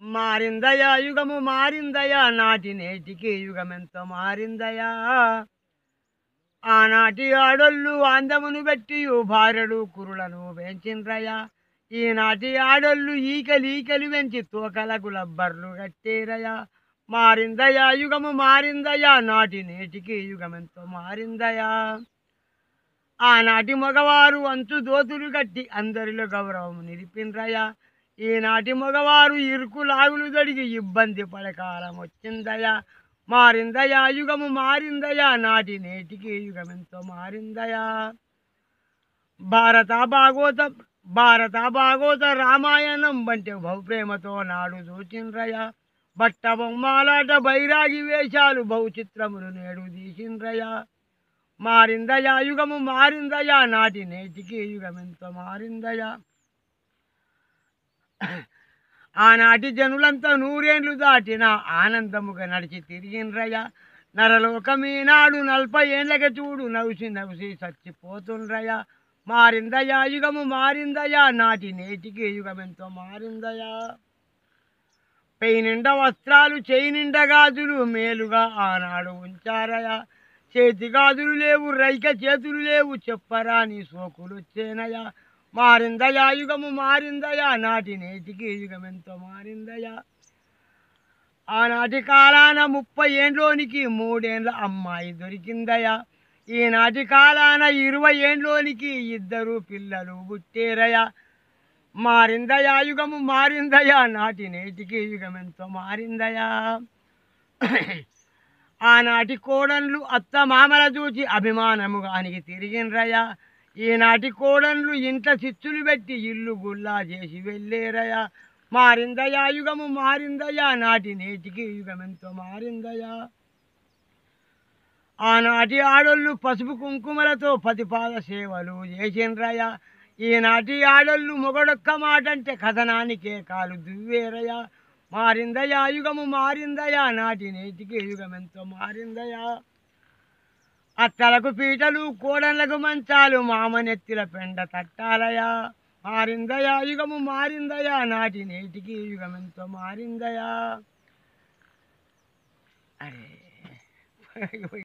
మారిందయా యుగము మారిందయా నాటి నేటికి యుగమెంతో మారిందయా ఆనాటి ఆడోళ్ళు అందమును పెట్టి భార్యలు కురులను పెంచిండ్రయా ఈనాటి ఆడోళ్ళు ఈకలు ఈకలు పెంచి తోకలకు లబ్బర్లు కట్టేరయా మారిందయా యుగము మారిందయా నాటి నేటికి యుగమెంతో మారిందయా ఆనాటి మగవారు అంచు దోతులు కట్టి అందరిలో గౌరవం నిలిపిండ్రయా ఈనాటి మగవారు ఇరుకు లాగులు దడిగి ఇబ్బంది పడకాలం వచ్చిందయా మారిందయా యుగము మారిందయా నాటి నేటికి యుగమెంతో మారిందయా భారత భాగవత భారత భాగవత రామాయణం వంటి బహుప్రేమతో నాడు చూచిండ్రయా బట్ట బొమ్మలాట బైరాగి వేషాలు బహుచిత్రములు నేడు తీసిండ్రయా మారిందయా యుగము మారిందయా నాటి నేటికి యుగమెంతో మారిందయా ఆనాటి జనులంతా నూరేండ్లు దాటిన ఆనందముగా నడిచి తిరిగిండ్రయ్య నరలోకమీనాడు నలభై ఏండ్లకి చూడు నవ్సి నవ్సి చచ్చిపోతుండ్రయ్య మారిందయ్యా యుగము మారిందయ్యా నాటి నేటికి యుగమెంతో మారిందయ్యా పెయి నిండా వస్త్రాలు చేయి నిండా గాజులు మేలుగా ఆనాడు ఉంచారయ్యా చేతి గాజులు లేవు రైక చేతులు లేవు చెప్పరా నీ సోకులు వచ్చేనయా మారిందయా యుగము మారిందయా నాటి నేటికి యుగమెంతో మారిందయా ఆనాటి కాలాన ముప్పై ఏండ్లోనికి మూడేండ్ల అమ్మాయి దొరికిందయా ఈనాటి కాలాన ఇరవై ఏండ్లోనికి ఇద్దరు పిల్లలు పుట్టేరయా మారిందయా యుగము మారిందయా నాటి నేటికి యుగమెంతో మారిందయా ఆనాటి కోడన్లు అత్త మామల చూచి అభిమానముగా అనికి తిరిగినరయా ఈనాటి కోడన్లు ఇంట చిచ్చులు పెట్టి ఇల్లు గుల్లా చేసి వెళ్ళేరయా మారిందయా యుగము మారిందయా నాటి నేటికి యుగమెంతో మారిందయా ఆనాటి ఆడోళ్ళు పసుపు కుంకుమలతో పతిపాద సేవలు చేసిండ్రయా ఈనాటి ఆడోళ్ళు మొగడొక్క మాట అంటే కథనానికే కాలు దువ్వేరయా మారిందయా యుగము మారిందయా నాటి నేటికి యుగమెంతో మారిందయా అత్తలకు పీటలు కోడళ్ళకు మంచాలు మామనెత్తిల పెండ తట్టాలయా మారిందయా యుగము మారిందయా నాటి నేటికి యుగమెంతో మారిందయా అరే